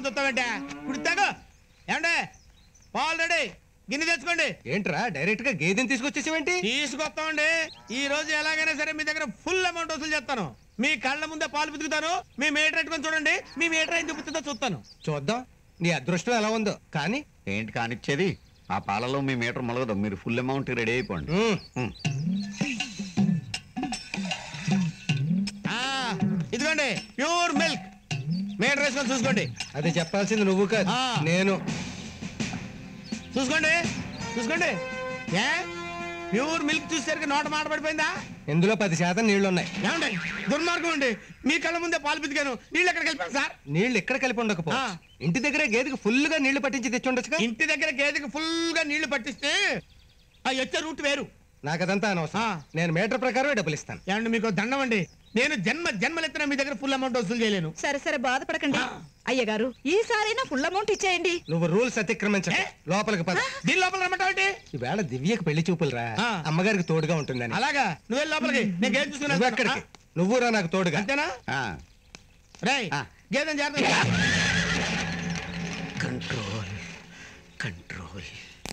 చూస్తావంటే ఇప్పుడు తాగు ఏమండే పాలు రెడీ గిన్నె తెచ్చుకోండి ఏంట్రా డైరెక్ట్ గా గేదెని తీసుకొచ్చేసేవేంటి తీసుకొస్తామండి ఈ రోజు ఎలాగైనా సరే మీ దగ్గర ఫుల్ అమౌంట్ వసూలు చేస్తాను మీ కళ్ళ ముందే పాలు పితుకుతాను మీ మీటర్ పెట్టుకొని చూడండి మీ మీటర్ ఏం చూపుతుందో చూస్తాను చూద్దాం నీ అదృష్టం ఎలా ఉందో కానీ ఏంటి కానిచ్చేది ఆ పాలలో మీ మీటర్ మొలగదు మీరు ఫుల్ అమౌంట్ రెడీ అయిపోండి ఉమ్, ఉమ్. ఆ, ఇదిగోండి ప్యూర్ మిల్క్ మీటర్ వేసుకొని చూసుకోండి అది చెప్పాల్సింది నువ్వు కాదు ఆ. నేను చూసుకోండి చూసుకోండి ఏ ప్యూర్ మిల్క్ చూసేసరికి నోట మాట పడిపోయిందా ఇందులో పది శాతం నీళ్లున్నాయి ఏమండి దుర్మార్గం అండి మీ కళ్ళ ముందే పాలు పితికాను నీళ్ళు ఎక్కడికి వెళ్ళిపోయాను సార్ నీళ్లు ఎక్కడ కలిపి ఉండకపో ఆ. ఇంటి దగ్గర గేదెకి ఫుల్ గా నీళ్లు పట్టించి తెచ్చుండొచ్చుగా ఇంటి దగ్గర గేదెకి ఫుల్ గా నీళ్లు పట్టిస్తే ఆ వచ్చే రూట్ వేరు నాకు అదంతా అనవసరం ఆ. నేను మీటర్ ప్రకారమే డబ్బులు ఇస్తాను ఏమండి మీకు దండం అండి నేను జన్మ జన్మలెత్తిన మీ దగ్గర ఫుల్ అమౌంట్ వసూలు చేయలేను సరే సరే బాధపడకండి అయ్యగారు ఈసారైనా ఫుల్ అమౌంట్ ఇచ్చేయండి నువ్వు రూల్స్ అతిక్రమించ ఏ? లోపలికి పద దీని లోపల రమ్మంటావేంటి ఈవేళ దివ్యకి పెళ్లి చూపులు రా ఆ. అమ్మగారికి తోడుగా ఉంటుందని అలాగా నువ్వెళ్ళి లోపలికి నేను గేదె చూసుకుని నువ్వు వెళ్తాను. ఎక్కడికి నువ్వు రా నాకు ఆ, తోడుగా అంతేనా ఆ, రేయ్ ఆ. గేదెని జాగ్రత్త కంట్రోల్ కంట్రోల్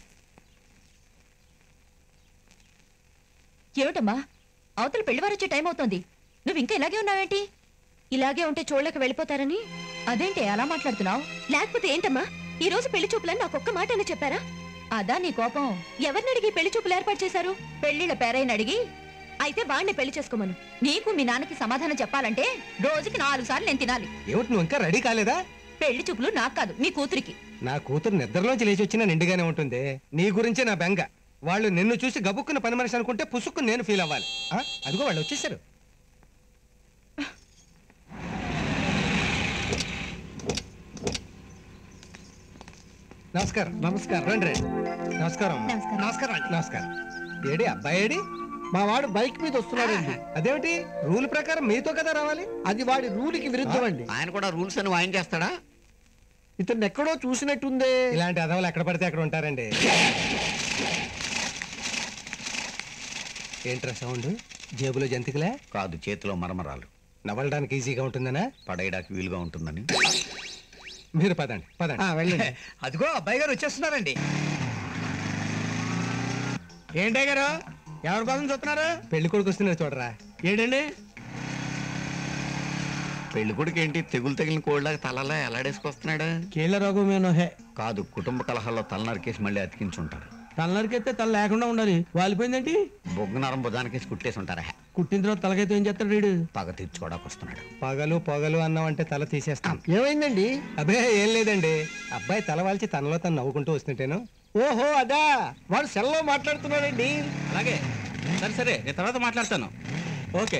ఏమిటమ్మా అవతల పెళ్లివారు వచ్చే టైం అవుతోంది నువ్వు ఇంకా ఇలాగే ఉన్నావేంటి ఇలాగే ఉంటే చూడలేక వెళ్ళిపోతారని అదేంటి అలా మాట్లాడుతున్నావు లేకపోతే ఏంటమ్మా ఈ రోజు పెళ్లి చూపులని నాకు ఒక్క మాట చెప్పారా అదా నీ కోపం ఎవరిని అడిగి పెళ్లి చూపులు ఏర్పాటు చేశారు పెళ్లిళ్ళ పేరైన అడిగి అయితే వాణ్ణి పెళ్లి చేసుకోమను నీకు మీ నాన్నకి సమాధానం చెప్పాలంటే రోజుకి నాలుగు సార్లు నేను తినాలి ఏమిటి నువ్వు ఇంకా రెడీ కాలేదా పెళ్లి చూపులు నాకు కాదు మీ కూతురికి నా కూతురు నిద్రలోంచి లేచి వచ్చినా నిండుగానే ఉంటుంది నీ గురించే నా బెంగ వాళ్ళు నిన్ను చూసి గబుక్కున్న పని మనిషి అనుకుంటే పుసుక్కు నేను ఫీల్ అవ్వాలి ఆ? అదిగో వాళ్ళు వచ్చేసారు నమస్కారం నమస్కారం రండి రండి నమస్కారం అమ్మా. నమస్కారం. నమస్కారం అండి. నమస్కారం ఏడి అబ్బాయి ఏడి మా వాడు బైక్ మీద వస్తున్నాడండి అదేమిటి రూల్ ప్రకారం మీతో కదా రావాలి అది వాడి రూల్కి విరుద్ధమండి ఆయన కూడా రూల్స్ అని వాయిన్ చేస్తాడా ఇతను ఎక్కడో చూసినట్టుందే ఇలాంటి అదవలు ఎక్కడ పడితే అక్కడ ఉంటారండి ఏంట్రా సౌండ్ జేబులో జంతికలే కాదు చేతిలో మరమరాలు నవలడానికి ఈజీగా ఉంటుందనా పడేయడానికి వీలుగా ఉంటుందని మీరు పదండి పదండి ఆ, వెళ్ళండి అదిగో అబ్బాయి గారు వచ్చేస్తున్నారండి ఏంటే గారు ఎవరి కోసం చూస్తున్నారు పెళ్లి కొడుకు వస్తున్నారు చూడరా ఏంటండి పెళ్లి కొడుకు ఏంటి తెగులు తగిలిన కోళ్ళగా తలలా ఎలాడేసుకొస్తున్నాడు కీళ్ళ రోగం ఏనో హే కాదు కుటుంబ కలహాల్లో తల నరికేసి మళ్ళీ అతికించుంటారు తల నరికెత్తే తల లేకుండా ఉండాలి వాలిపోయిందేంటి బొగ్గు నరం బుధానికేసి కుట్టేసి ఉంటారా కుట్టిన తర్వాత తలకైతే ఏం చేస్తాడు వీడు పగ తీర్చుకోవడానికి వస్తున్నాడు పగలు పొగలు అన్నాం అంటే తల తీసేస్తాం ఏమైందండి అబ్బే ఏం లేదండి అబ్బాయి తల వాల్చి తనలో తను నవ్వుకుంటూ వస్తుంటేను ఓహో అదా వాడు సెల్లో మాట్లాడుతున్నాడండి అలాగే సరే సరే నేను తర్వాత మాట్లాడతాను ఓకే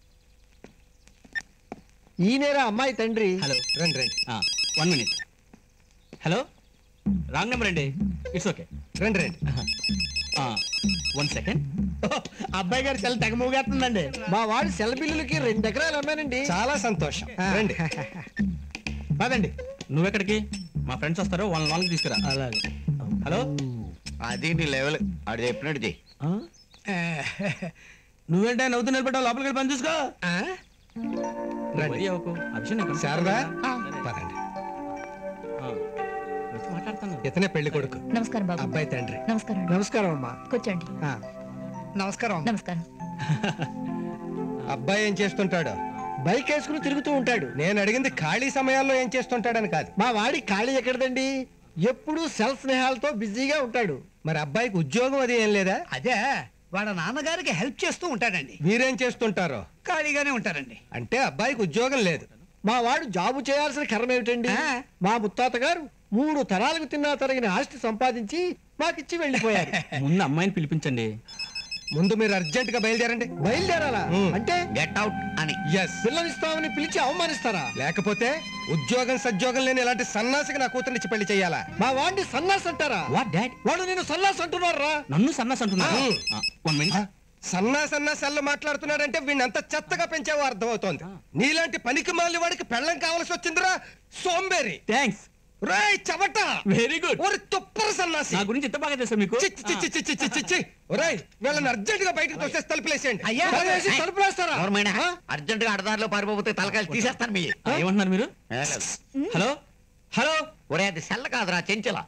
ఈయనేరా అమ్మాయి తండ్రి హలో రండి రండి one minute hello wrong number అండి ఇట్స్ ఓకే రండి రండి వన్ సెకండ్ అబ్బాయి గారు చాలా తెగ మూగేస్తుందండి మా వాడి సెల్ బిల్లులకి రెండు ఎకరాలు అమ్మానండి చాలా సంతోషం రండి పదండి నువ్వెక్కడికి మా ఫ్రెండ్స్ వస్తారు వాళ్ళని వాళ్ళకి తీసుకురా అలాగే హలో అది నీ లెవెల్ ఆడు చెప్పినట్టు చెయ్యి ఆ? నువ్వేంటే నవ్వుతూ నిలబడ్డావు లోపలికి వెళ్ళి పని చూసుకో రండి వరి అవ్వకు. ఆ విషయం నాకు శారదా ఆ. పదండి ఆ, వచ్చి మాట్లాడతాను ఇతనే పెళ్లి కొడుకు నమస్కారం బాబు అబ్బాయి తండ్రి నమస్కారం అండి. నమస్కారం అమ్మా కూర్చోండి ఆ, నమస్కారం నమస్కారం అబ్బాయి ఏం చేస్తుంటాడు బైక్ వేసుకుని తిరుగుతూ ఉంటాడు నేను అడిగింది ఖాళీ సమయాల్లో ఏం చేస్తుంటాడని కాదు మా వాడి ఖాళీ ఎక్కడదండి ఎప్పుడు సెల్ స్నేహాలతో బిజీగా ఉంటాడు మరి అబ్బాయికి ఉద్యోగం అది ఏం లేదా అదే వాళ్ళ నాన్నగారికి హెల్ప్ చేస్తూ ఉంటాడండి వీరేం చేస్తుంటారో ఖాళీగానే ఉంటారండి అంటే అబ్బాయికి ఉద్యోగం లేదు మా వాడు జాబు చేయాల్సిన కర్మ ఏమిటండి ఆ. మా ముత్తాత గారు మూడు తరాలకు తిన్నా తరగిన ఆస్తి సంపాదించి మాకిచ్చి వెళ్ళిపోయారు ముందు అమ్మాయిని పిలిపించండి ముందు మీరు అర్జెంట్ గా బయలుదేరండి బయలుదేరాలా ఉమ్. అంటే గెట్ అవుట్ అని ఎస్ పిల్లనిస్తామని పిలిచి అవమానిస్తారా లేకపోతే ఉద్యోగం సద్యోగం లేని ఇలాంటి సన్నాసికి నా కూతురునిచ్చి పెళ్లి చేయాలా మా వాడిని సన్నాస్ అంటారా వాట్ డాడ్ వాడు నేను సన్నాస్ అంటున్నారా నన్ను సన్నాస్ అంటున్నా ఆ. వన్ మినిట్ సన్నా సన్నా సెల్లు మాట్లాడుతున్నాడంటే వీడిని అంత చెత్తగా పెంచావో అర్థమవుతోంది నీలాంటి పనికి మాలి వాడికి పెళ్ళం కావాల్సి వచ్చిందిరా సోంబేరి థ్యాంక్స్ రేయ్ చవట వెరీ గుడ్ ఒరి తుప్పర సన్నాసి నా గురించి ఎంత బాగా తెలుసా మీకు చిచ్చి చిచ్చి చిచ్చి చిచ్చి చిచ్చి ఒరేయ్ వీళ్ళని అర్జెంట్ గా బయటకు తోసేసి తలుపులేసేయండి అయ్యా తలవేసి తలుపులేస్తారా అర్జెంట్ గా అడదారిలో పారిపోతే తలకాయలు తీసేస్తాను మీ ఆ, ఏమంటున్నారు మీరు హలో హలో ఒరే అది సెల్ల కాదురా చెంచల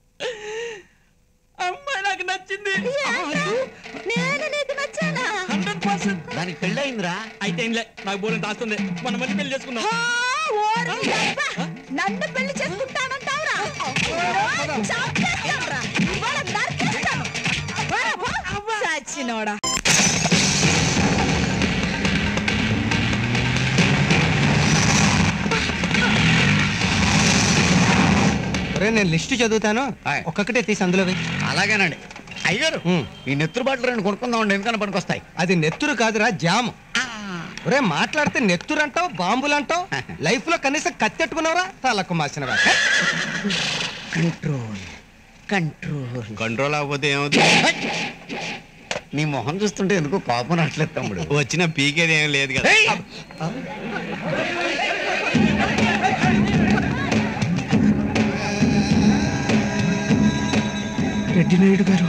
అమ్మాయి నాకు నచ్చింది నేను నీకు నచ్చానా హండ్రెడ్ పర్సెంట్ దానికి పెళ్ళయిందిరా అయితే ఏంలే నాకు బోలం దాస్తుంది మనం మళ్ళీ పెళ్లి చేసుకుందాం ఆ, ఓరి యబ్బ! నన్ను పెళ్లి చేసుకుంటానంటావురా చంపేస్తానురా. ఇవాళ నరికేస్తాను. పోరా, పో. చచ్చినోడా ఒరే నేను లిస్టు చదువుతాను ఆయ్. ఒక్కొక్కటే తీసి అందులో వెయ్యి. అలాగేనండి అయ్యారు ఉమ్. ఈ నెత్తురు బాటలు రెండు కొనుక్కుందామండి ఎందుకన్నా పనికొస్తాయి అది నెత్తురు కాదురా జాము ఒరే మాట్లాడితే నెత్తురు అంటావు బాంబులు అంటావు లైఫ్ లో కనీసం కత్తెట్టుకున్నావురా తలకు మాసినవా కంట్రోల్ కంట్రోల్ కంట్రోల్ అవ్వకపోతే ఏమవుతుంది నీ మొహం చూస్తుంటే ఎందుకో కోపం రావట్లేదు తమ్ముడు వచ్చిన పీకేది ఏం లేదు కదా రెడ్డి నాయుడు గారు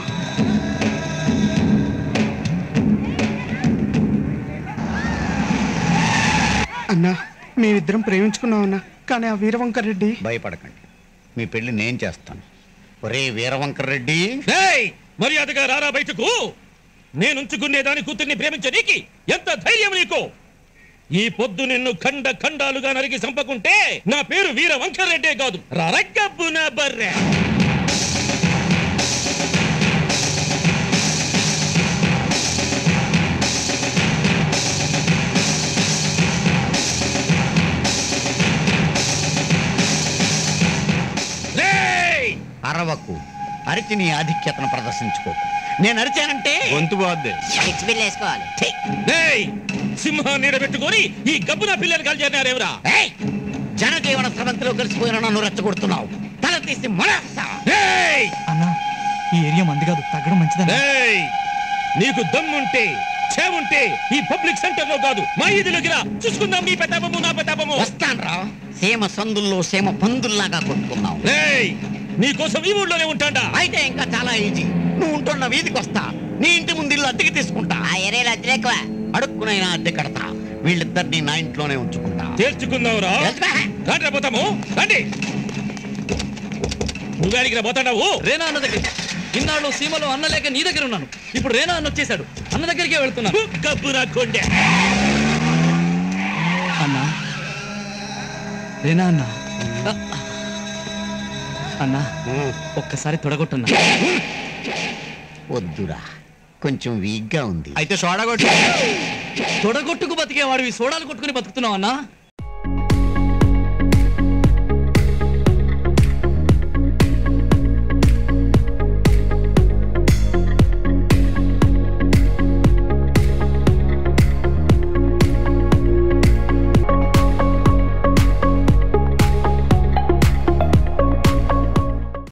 అన్నా మేమిద్దరం ప్రేమించుకున్నాం అన్నా కానీ ఆ వీరవంకర్ రెడ్డి భయపడకండి మీ పెళ్లి నేను చేస్తాను ఒరే వీరవంకర్ రెడ్డి ఏయ్! మర్యాదగా రారా బయటకు నేనుంచుకునే దాని కూతుర్ని ప్రేమించనీకి ఎంత ధైర్యం నీకు ఈ పొద్దు నిన్ను ఖండ ఖండాలుగా నరికి చంపకుంటే నా పేరు వీర వంకరెడ్డే కాదు రరగబ్బు నా బర్రె రేయ్! అరవకు అరిచి నీ ఆధిక్యతను ప్రదర్శించుకోకు నేను అరిచానంటే గొంతు పోద్ది వేసుకోవాలి రేయ్! సింహాన్ని నిలబెట్టుకొని ఈ గబ్బున పిల్లలు కలిచేరినారేవరా జనజీవన స్రవంతిలో కలిసిపోయిన నన్ను రెచ్చగొడుతున్నావు తల తీసి మనస్తా రేయ్! అన్నా ఈ ఏరియా మంది కాదు తగ్గడం మంచిదన్నా ఏయ్! నీకు దమ్ముంటే చేవుంటే ఈ పబ్లిక్ సెంటర్ లో కాదు మా ఈదిలోకి రా చూసుకుందాం నీ పెతాపము నా పెతాపము వస్తాన్రా సీమ సందుల్లో సీమ పందుల్లాగా కొట్టుకున్నావు రేయ్! నీకోసం ఈ ఊళ్ళోనే ఉంటాడా అయితే ఇంకా చాలా ఈజీ నువ్వు ఉంటున్న వీధికి వస్తా నీ ఇంటి ముందు ఇల్లు అద్దెకి తీసుకుంటా ఆ ఏరియాలో అద్దె ఎక్కువ అడుక్కునైనా అద్దె కడతా వీళ్ళిద్దరిని నా ఇంట్లోనే ఉంచుకుంటా తేల్చుకుందావురా తెలుసుగా? రాండి పోతాము రండి నువ్వేడికి రా పోతాడావు రేనా అన్న దగ్గర ఇన్నాళ్ళు సీమలో అన్న లేక నీ దగ్గర ఉన్నాను ఇప్పుడు రేనా అన్న వచ్చేసాడు అన్న దగ్గరికే వెళ్తున్నాను గబ్బున కొండే అన్నా రేనా అన్న అన్నా ఒక్కసారి తొడగొట్టన్నా వద్దురా కొంచెం వీక్ గా ఉంది అయితే సోడా కొట్టు తొడగొట్టుకు బతికే వాడివి సోడాలు కొట్టుకుని బతుకుతున్నావు అన్నా